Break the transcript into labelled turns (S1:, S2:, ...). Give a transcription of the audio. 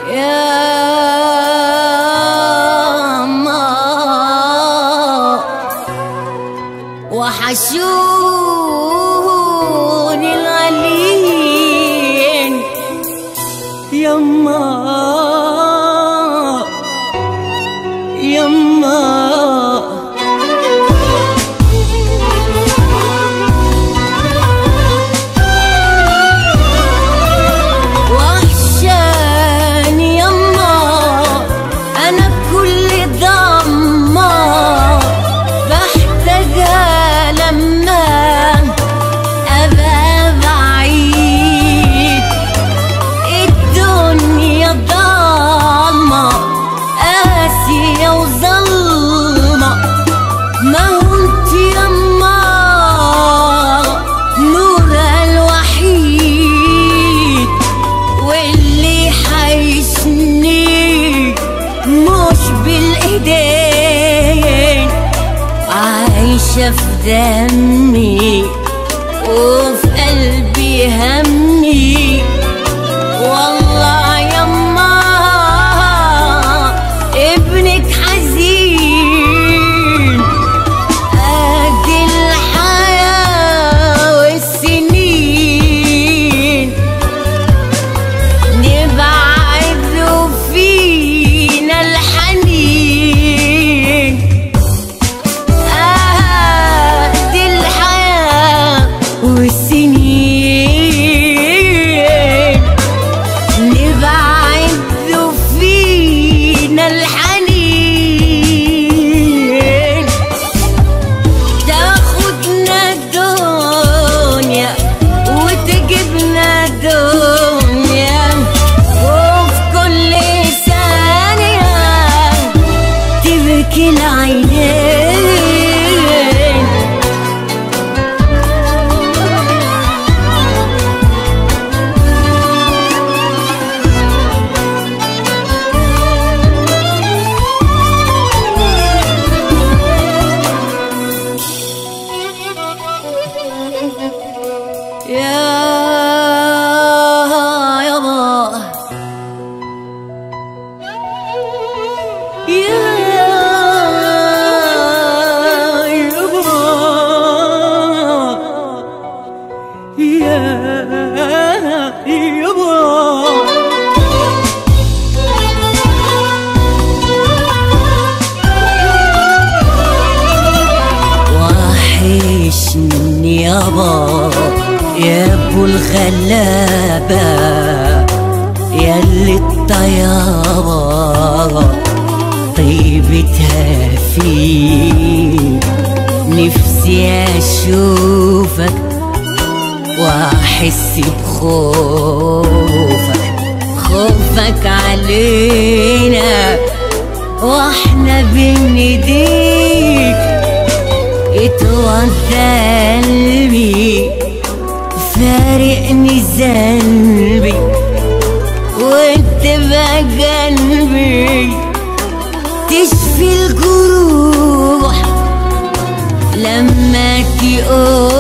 S1: يا ما وحشوني الغاليين يما يما وحشاني يما انا بكل ضمة بحتاجها لما ابقى بعيد الدنيا ضلمة قاسية وظلمة ما هو انت يما نورها الوحيد واللي حيشني مش بالايدين عايشة في دمي وفي قلبي همي والله يما ابنك حزين قد الحياة والسنين نبعد فينا الحنين قد الحياة والسنين نبعد فينا الحنين تاخدنا الدنيا وتجيبنا دنيا وفي كل ثانية تبكي العينين يا يابا يا يابا يا يابا وحشني يابا يا ابو الغلابة يا اللي الطيابة طيبتها فيك نفسي اشوفك واحس بخوفك خوفك علينا واحنا بين ايديك اتوضى قلبي فارقني ذنبي وانت بقى قلبي تشفي الجروح لما تقول